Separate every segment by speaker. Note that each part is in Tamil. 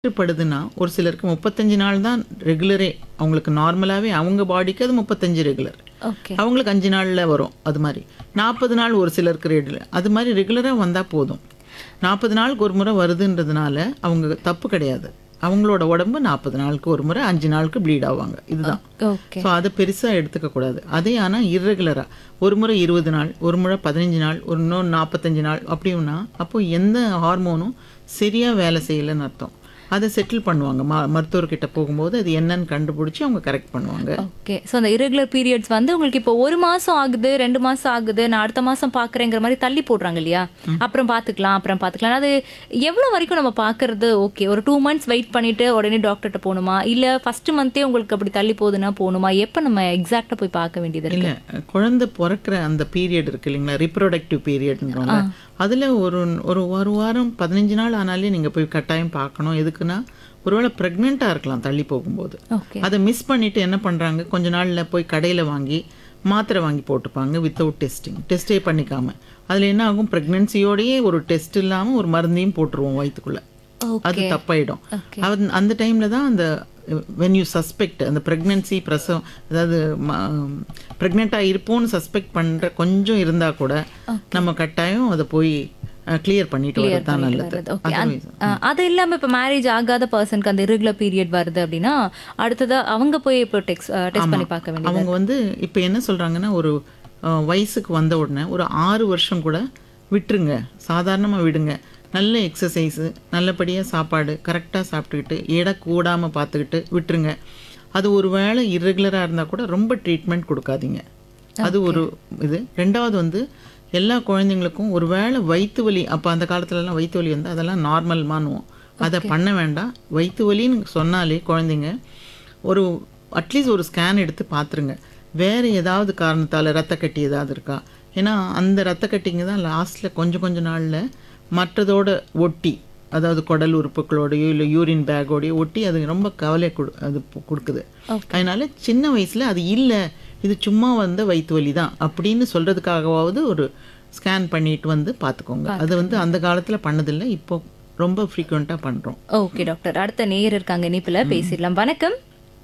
Speaker 1: படுதுன்னா ஒரு சிலருக்கு முப்பத்தஞ்சு நாள் தான் ரெகுலரே அவங்களுக்கு நார்மலாகவே அவங்க பாடிக்கு அது முப்பத்தஞ்சு ரெகுலர்
Speaker 2: ஓகே
Speaker 1: அவங்களுக்கு அஞ்சு நாளில் வரும் அது மாதிரி நாற்பது நாள் ஒரு சிலருக்கு ரெகுலர் அது மாதிரி ரெகுலராக வந்தால் போதும் நாற்பது நாளுக்கு ஒரு முறை வருதுன்றதுனால அவங்க தப்பு கிடையாது அவங்களோட உடம்பு நாற்பது நாளுக்கு ஒரு முறை அஞ்சு நாளுக்கு ப்ளீட் ஆவாங்க இதுதான்
Speaker 2: ஓகே
Speaker 1: ஸோ அதை பெருசாக எடுத்துக்க கூடாது அதே ஆனால் இர்ரெகுலராக ஒரு முறை இருபது நாள் ஒரு முறை பதினஞ்சு நாள் ஒரு இன்னொரு நாற்பத்தஞ்சு நாள் அப்படின்னா அப்போ எந்த ஹார்மோனும் சரியாக வேலை செய்யலைன்னு அர்த்தம் அதை செட்டில் பண்ணுவாங்க ம மருத்துவர்கிட்ட போகும்போது அது என்னன்னு கண்டுபிடிச்சி அவங்க கரெக்ட் பண்ணுவாங்க
Speaker 2: ஓகே ஸோ அந்த irregular பீரியட்ஸ் வந்து உங்களுக்கு இப்போ ஒரு மாசம் ஆகுது ரெண்டு மாசம் ஆகுது நான் அடுத்த மாசம் பாக்குறேங்கிற மாதிரி தள்ளி போடுறாங்க இல்லையா அப்புறம் பாத்துக்கலாம் அப்புறம் பாத்துக்கலாம் அது எவ்வளவு வரைக்கும் நம்ம பாக்குறது ஓகே ஒரு டூ மந்த்ஸ் வெயிட் பண்ணிட்டு உடனே டாக்டர்கிட்ட போகணுமா இல்ல ஃபர்ஸ்ட் மந்தே உங்களுக்கு அப்படி தள்ளி போகுதுன்னா போகணுமா எப்ப நம்ம எக்ஸாக்டா போய் பார்க்க வேண்டியது இருக்கு
Speaker 1: இல்லை குழந்தை பிறக்கிற அந்த பீரியட் இருக்கு இல்லைங்களா ரிப்ரொடக்டிவ் பீரியட்ன்றவங்க அதில் ஒரு ஒரு ஒரு வாரம் பதினஞ்சு நாள் ஆனாலே நீங்கள் போய் கட்டாயம் பார்க்கணும் எதுக்குன்னா ஒருவேளை ப்ரெக்னெண்ட்டாக இருக்கலாம் தள்ளி போகும்போது
Speaker 2: ஓகே
Speaker 1: அதை மிஸ் பண்ணிட்டு என்ன பண்ணுறாங்க கொஞ்ச நாளில் போய் கடையில் வாங்கி மாத்திரை வாங்கி போட்டுப்பாங்க வித்தவுட் டெஸ்டிங் டெஸ்ட்டே பண்ணிக்காம அதில் என்ன ஆகும் ப்ரெக்னென்சியோடையே ஒரு டெஸ்ட் இல்லாமல் ஒரு மருந்தையும் போட்டுருவோம் வயிற்றுக்குள்ளே அது தப்பாயிடும் அது அந்த டைமில் தான் அந்த வென் யூ சஸ்பெக்ட் அந்த ப்ரெக்னென்சி பிரசவம் அதாவது ப்ரெக்னெண்ட்டாக இருப்போம்னு சஸ்பெக்ட் பண்ணுற கொஞ்சம் இருந்தால் கூட நம்ம கட்டாயம் அதை போய் கிளியர் பண்ணிட்டு வரது தான் நல்லது
Speaker 2: ஓகே அது இல்லாம இப்ப மேரேஜ் ஆகாத பர்சனுக்கு அந்த irregular பீரியட் வருது அப்படின்னா அடுத்ததா அவங்க போய் இப்போ டெக்ஸ் டெஸ்ட் பண்ணி பார்க்க வேண்டியது
Speaker 1: அவங்க வந்து இப்போ என்ன சொல்கிறாங்கன்னா ஒரு அஹ், வயசுக்கு வந்த உடனே ஒரு ஆறு வருஷம் கூட விட்டுருங்க சாதாரணமாக விடுங்க நல்ல எக்ஸசைஸு நல்லபடியாக சாப்பாடு கரெக்டாக சாப்பிட்டுக்கிட்டு எடை கூடாமல் பார்த்துக்கிட்டு விட்டுருங்க அது ஒரு வேளை இர்ரெகுலராக இருந்தால் கூட ரொம்ப ட்ரீட்மெண்ட் கொடுக்காதீங்க அது ஒரு இது ரெண்டாவது வந்து எல்லா குழந்தைங்களுக்கும் ஒரு வேளை வயிற்று வலி அப்போ அந்த காலத்துலலாம் வயிற்று வலி வந்து அதெல்லாம் நார்மல் மானுவோம் அதை பண்ண வேண்டாம் வயிற்று வலின்னு சொன்னாலே குழந்தைங்க ஒரு அட்லீஸ்ட் ஒரு ஸ்கேன் எடுத்து பார்த்துருங்க வேறு ஏதாவது காரணத்தால் ரத்த கட்டி ஏதாவது இருக்கா ஏன்னா அந்த ரத்த கட்டிங்க தான் லாஸ்ட்டில் கொஞ்சம் கொஞ்ச நாளில் மற்றதோட ஒட்டி அதாவது குடல் உறுப்புகளோடையோ இல்லை யூரின் பேக்கோடையோ ஒட்டி அது ரொம்ப கவலை கொடு அது பு- கொடுக்குது அதனால சின்ன வயசில் அது இல்லை இது சும்மா வந்த வயிற்று வலி தான் அப்படின்னு சொல்கிறதுக்காகவாவது ஒரு ஸ்கேன் பண்ணிட்டு வந்து பார்த்துக்கோங்க அது வந்து அந்த காலத்தில் பண்ணதில்லை இப்போ ரொம்ப ஃப்ரீக்வெண்ட்டாக பண்ணுறோம்
Speaker 2: ஓகே டாக்டர் அடுத்த நேயர் இருக்காங்க இனிப்புல பேசிடலாம் வணக்கம்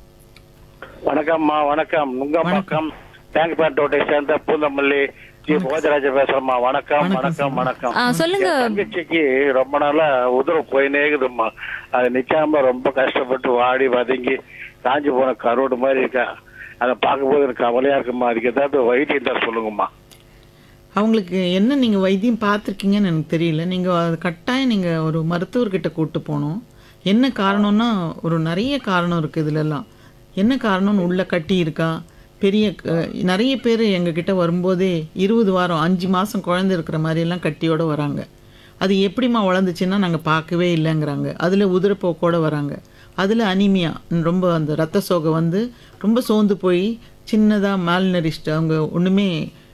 Speaker 3: வணக்கம்மா வணக்கம் நுங்கம்பாக்கம் தேங்க்பேட்டோட்டை சேர்ந்த பூந்தமல்லி ஜி போஜராஜ பேசுறேம்மா வணக்கம் வணக்கம் வணக்கம்
Speaker 2: ஆ, சொல்லுங்க
Speaker 3: என் தங்கச்சிக்கு ரொம்ப நாளா உதவு போயினே இருக்குதும்மா அது நிக்காம ரொம்ப கஷ்டப்பட்டு வாடி வதங்கி காஞ்சி போன கரோடு மாதிரி இருக்கா அதை பார்க்கும்போது எனக்கு கவலையா இருக்குமா அதுக்கு ஏதாவது வைத்தியம் தான் சொல்லுங்கம்மா
Speaker 1: அவங்களுக்கு என்ன நீங்கள் வைத்தியம் பார்த்துருக்கீங்கன்னு எனக்கு தெரியல நீங்கள் அது கட்டாயம் நீங்கள் ஒரு மருத்துவர்கிட்ட கூட்டு போகணும் என்ன காரணம்னா ஒரு நிறைய காரணம் இருக்குது இதுலெல்லாம் என்ன காரணம்னு உள்ள கட்டி இருக்கா பெரிய க- நிறைய பேர் எங்ககிட்ட வரும்போதே இருபது வாரம் அஞ்சு மாதம் குழந்தை இருக்கிற மாதிரியெல்லாம் கட்டியோட வராங்க அது எப்படிம்மா வளர்ந்துச்சுன்னா நாங்கள் பார்க்கவே இல்லைங்கிறாங்க அதில் உதிரப்போக்கோட வராங்க அதில் அனிமியா ரொம்ப அந்த ரத்த சோகை வந்து ரொம்ப சோர்ந்து போய் சின்னதாக மால்நரிஸ்ட் அவங்க ஒன்றுமே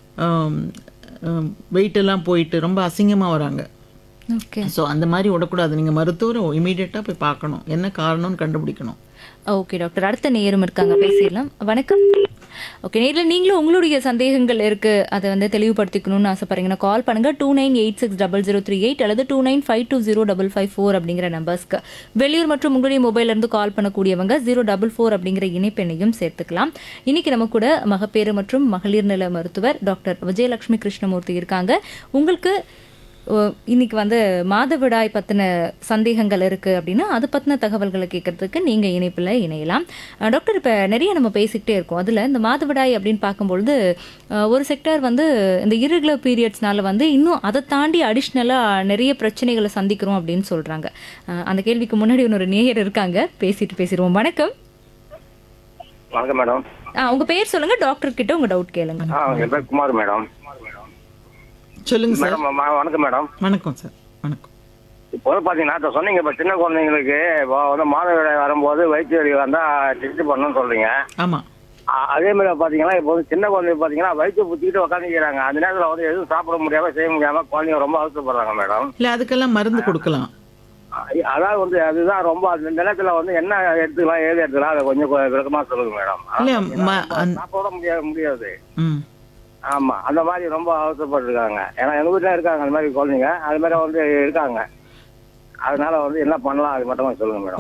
Speaker 1: வெயிட் எல்லாம் போயிட்டு ரொம்ப அசிங்கமாக வராங்க
Speaker 2: ஓகே
Speaker 1: ஸோ அந்த மாதிரி விடக்கூடாது நீங்கள் மருத்துவரை இமீடியட்டாக போய் பார்க்கணும் என்ன காரணம்னு கண்டுபிடிக்கணும்
Speaker 2: ஓகே டாக்டர் அடுத்த நேரம் இருக்காங்க பேசிடலாம் வணக்கம் ஓகே நேரில் நீங்களும் உங்களுடைய சந்தேகங்கள் இருக்கு அதை வந்து தெளிவுபடுத்திக்கணும்னு ஆசைப்படுறீங்கன்னா கால் பண்ணுங்க two nine eight six double zero three eight அல்லது two nine five two zero double five four அப்படிங்கிற நம்பர்ஸ்க்கு வெளியூர் மற்றும் உங்களுடைய மொபைல்ல இருந்து கால் பண்ணக்கூடியவங்க ஜீரோ டபுள் ஃபோர் அப்படிங்கிற இணைப்பெண்ணையும் சேர்த்துக்கலாம் இன்னைக்கு நம்ம கூட மகப்பேறு மற்றும் மகளிர் நல மருத்துவர் டாக்டர் விஜயலட்சுமி கிருஷ்ணமூர்த்தி இருக்காங்க உங்களுக்கு ஓ, இன்னைக்கு வந்து மாதவிடாய் பத்தின சந்தேகங்கள் இருக்கு அப்படின்னா அது பத்தின தகவல்களை கேட்கறதுக்கு நீங்க இணைப்புல இணையலாம் அஹ் டாக்டர் இப்ப நிறைய நம்ம பேசிக்கிட்டே இருக்கோம் அதுல இந்த மாதவிடாய் அப்படின்னு பார்க்கும்பொழுது அஹ், ஒரு செக்டர் வந்து இந்த irregular பீரியட்ஸ்னால வந்து இன்னும் அதை தாண்டி அடிஷ்னலா நிறைய பிரச்சனைகளை சந்திக்கிறோம் அப்படின்னு சொல்றாங்க அஹ், அந்த கேள்விக்கு முன்னாடி இன்னொரு நேயர் இருக்காங்க பேசிட்டு பேசிடுவோம் வணக்கம்
Speaker 3: வணக்கம் மேடம்
Speaker 2: அஹ், உங்க பேர் சொல்லுங்க டாக்டர் கிட்ட உங்க டவுட் கேளுங்க
Speaker 3: ஆ என் பேர் குமார் மேடம்
Speaker 1: சொல்லுங்கள் சார்
Speaker 3: மேடம் வணக்கம் மேடம்
Speaker 1: வணக்கம் சார் வணக்கம்
Speaker 3: இப்போ வந்து பாத்தீங்கன்னா இப்ப சொன்னீங்க இப்ப சின்ன குழந்தைங்களுக்கு இப்போ வந்து மாதவிடாய் வரும்போது வயிற்று வலி வந்தா டெஸ்ட் பண்ணணும்னு சொல்றீங்க
Speaker 1: ஆமாம்
Speaker 3: அ- அதே மாதிரி பாத்தீங்கன்னா இப்போ வந்து சின்ன குழந்தை பாத்தீங்கன்னா வயிற்று புத்திக்கிட்டு உட்காந்துக்கிறாங்க அந்த நேரத்துல வந்து எதுவும் சாப்பிட முடியாம செய்ய முடியாம குழந்தைங்க ரொம்ப அவசரப்படுறாங்க மேடம்
Speaker 1: இல்லை அதுக்கெல்லாம் மருந்து கொடுக்கலாம்
Speaker 3: அ- அதாவது வந்து அதுதான் ரொம்ப அந்த நேரத்துல வந்து என்ன எடுத்துக்கலாம் ஏது எடுத்துக்கலாம் அதை கொஞ்சம் கொ- விளக்கமா சொல்லுங்க மேடம்
Speaker 1: இல்லை ம அந்த-
Speaker 3: சாப்பிட முடியாது முடியாது
Speaker 1: ம்
Speaker 3: ஆமா அந்த மாதிரி ரொம்ப அவசரப்பட்டிருக்காங்க ஏன்னா எங்க வீட்டுல இருக்காங்க அந்த மாதிரி குழந்தைங்க அது மாதிரி வந்து இருக்காங்க அதனால வந்து என்ன பண்ணலாம் அது மட்டும் சொல்லுங்க மேடம்